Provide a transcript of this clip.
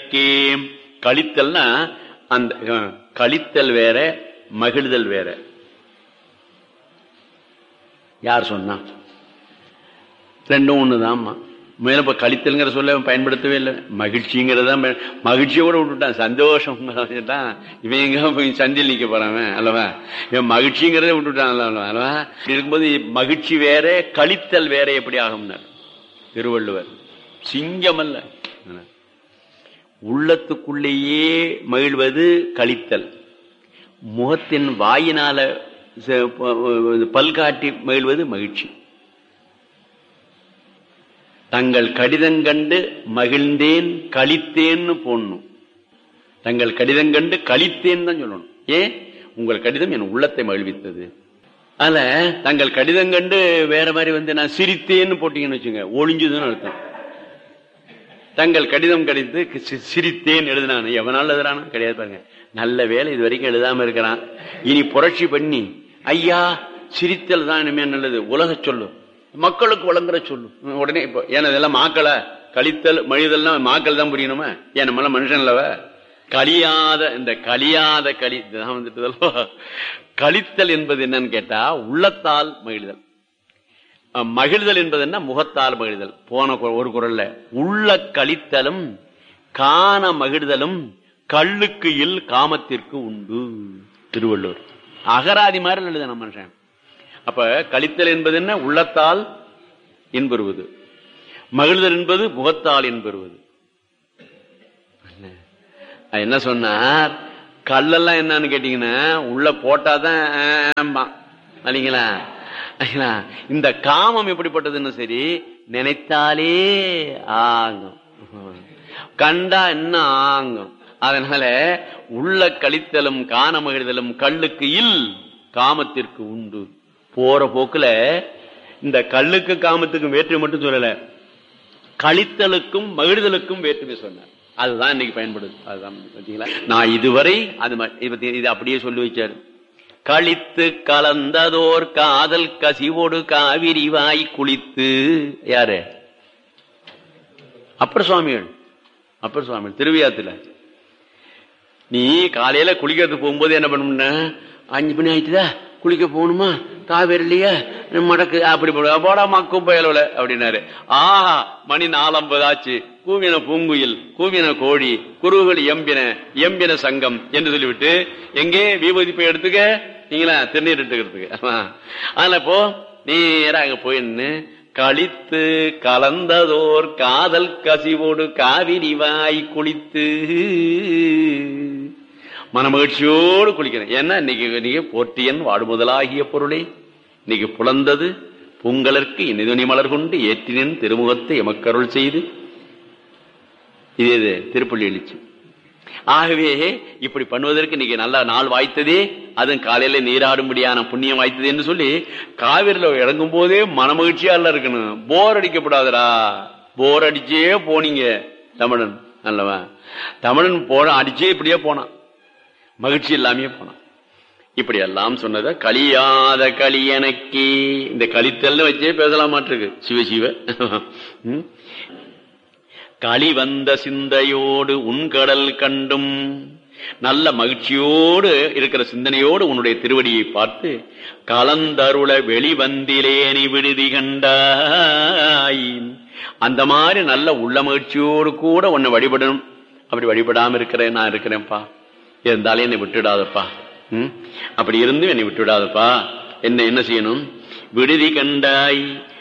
எனக்கே கழித்தல்னா அந்த அஹ், கழித்தல் வேற மகிழ்தல் வேற யார் சொன்னா ரெண்டும் ஒண்ணுதாம்மா மேல இப்ப கழித்தல்ங்கிற சொல்ல அவன் பயன்படுத்தவே இல்லை மகிழ்ச்சிங்கிறதா பயன்- மகிழ்ச்சியோட விட்டுட்டான் சந்தோஷம் தான் இவன் எங்க போய் சந்தில் நிக்க போறான் அல்லவா இவன் மகிழ்ச்சிங்கிறத விட்டுட்டான் அல்லவா அல்லவா இப்படி இருக்கும்போது மகிழ்ச்சி வேற கழித்தல் வேற எப்படி ஆகும்னார் திருவள்ளுவர் சிங்கம் அல்ல உள்ளத்துக்குள்ளேயே மகிழ்வது கழித்தல் முகத்தின் வாயினால ச- ப- பல்காட்டி மகிழ்வது மகிழ்ச்சி தங்கள் கடிதம் கண்டு மகிழ்ந்தேன் கழித்தேன்னு போடணும் தங்கள் கடிதம் கண்டு கழித்தேன் தான் சொல்லணும் ஏன் உங்கள் கடிதம் என் உள்ளத்தை மகிழ்வித்தது அதுல தங்கள் கடிதம் கண்டு வேற மாதிரி வந்து நான் சிரித்தேன்னு போட்டீங்கன்னு வச்சுங்க ஒளிஞ்சுதுன்னு அர்த்தம் தங்கள் கடிதம் கடித்து சி- சிரித்தேன் எழுதினான் எவனால எழுதுறானா கிடையாது பாருங்க நல்ல வேலை இது வரைக்கும் எழுதாம இருக்கிறான் இனி புரட்சி பண்ணி ஐயா சிரித்தல் தான் இனிமே நல்லது உலக சொல்லு மக்களுக்கு வழங்குற சொல்லு உடனே இப்போ ஏன்னா இதெல்லாம் மாக்கள கழித்தல் மழிதல்லாம் மாக்கள் தான் புரியணுமா ஏன் நம்மளாம் மனுஷன் இல்லவ கழியாத இந்த கழியாத களி இதுதான் வந்துட்டு கழித்தல் என்பது என்னன்னு கேட்டா உள்ளத்தால் மகிழ்தல் அஹ் மகிழ்தல் என்பது என்ன முகத்தால் மகிழ்தல் போன கு- ஒரு குரல்ல உள்ள கழித்தலும் காண மகிழ்தலும் கல்லுக்கு இல் காமத்திற்கு உண்டு திருவள்ளுவர் அகராதி மாதிரி எழுத நம்ம மனுஷன் அப்ப கழித்தல் என்பது என்ன உள்ளத்தால் இன்பெறுவது மகிழ்தல் என்பது முகத்தால் இன்பெறுவது அது என்ன சொன்னார் கல்லெல்லாம் என்னன்னு கேட்டீங்கன்னா உள்ள போட்டாதான் ஆமா. இல்லைங்களா இல்லைங்களா? இந்த காமம் எப்படிப்பட்டதுன்னு சரி நினைத்தாலே ஆங்கும் கண்டா என்ன ஆங்கும் அதனால உள்ள கழித்தலும் காண மகிழ்தலும் கல்லுக்கு இல் காமத்திற்கு உண்டு போற போக்குல இந்த கல்லுக்கு காமத்துக்கும் வேற்றுமை மட்டும் சொல்லல கழித்தலுக்கும் மகிழ்தலுக்கும் வேற்றுமை சொன்னார் அதுதான் இன்னைக்கு பயன்படுது அதுதான் பாத்தீங்களா நான் இதுவரை அது ம- இது பத்தி- இது அப்படியே சொல்லி வச்சாரு கழித்து கலந்ததோர் காதல் கசிவோடு காவிரி வாய் குளித்து யாரு அப்பர் சுவாமிகள் அப்பர் சுவாமிகள் திருவியாத்துல நீ காலையில குளிக்கிறதுக்கு போகும்போது என்ன பண்ணணும்னா அஞ்சு மணி ஆயிட்டுதா குளிக்க போகணுமா காவேரி இல்லையா மடக்கு அப்படி போட போடா மக்கும் பயலோல அப்படின்னாரு ஆஹா மணி நாலம்பது ஆச்சு கூவின பூங்குயில் கூவின கோழி குருகுகள் எம்பின எம்பின சங்கம் என்று சொல்லிவிட்டு எங்கே விபூதி போய் எடுத்துக்க நீங்களா திருநீர் எடுத்துக்கிறதுக்கு ஆமா. அதனால போ நேரா அங்க போயின்னு கழித்து கலந்ததோர் காதல் கசிவோடு காவிரி வாய் குளித்து மனமகிழ்ச்சியோடு குளிக்கிறேன் ஏன்னா இன்னைக்கு இன்னைக்கு போற்றியன் வாடுமுதலாகிய பொருளே இன்னைக்கு புலந்தது பூங்கலர்க்கு இனிதுணி மலர் கொண்டு ஏற்றினின் திருமுகத்தை எமக்கருள் செய்து இது இது திருப்பள்ளி எழுச்சி ஆகவே இப்படி பண்ணுவதற்கு இன்னைக்கு நல்ல நாள் வாய்த்ததே அதுவும் காலையில நீராடும்படியான புண்ணியம் வாய்த்தது என்று சொல்லி காவிரில இறங்கும் போதே மனமகிழ்ச்சியா எல்லாம் இருக்கணும் போர் அடிக்கப்படாதடா போர் அடிச்சே போனீங்க தமிழன் அல்லவா தமிழன் போன அடிச்சே இப்படியே போனான் மகிழ்ச்சி இல்லாமையே போனான் இப்படி எல்லாம் சொன்னத கலியாத களி எனக்கு இந்த கலித்தல்னு வச்சே பேசலாமாட்டிருக்கு சிவ சிவ ம். களி வந்த சிந்தையோடு உன்கடல் கண்டும் நல்ல மகிழ்ச்சியோடு இருக்கிற சிந்தனையோடு உன்னுடைய திருவடியை பார்த்து கலந்தருள வெளிவந்திலேனி விடுதி கண்டாய் அந்த மாதிரி நல்ல உள்ள மகிழ்ச்சியோடு கூட உன்னை வழிபடணும் அப்படி வழிபடாம இருக்கிறேன் நான் இருக்கிறேன்ப்பா இருந்தாலும் என்னை விட்டுடாதப்பா ம்? அப்படி இருந்து என்னை விட்டுடாதப்பா என்ன என்ன செய்யணும் விடுதி கண்டாய்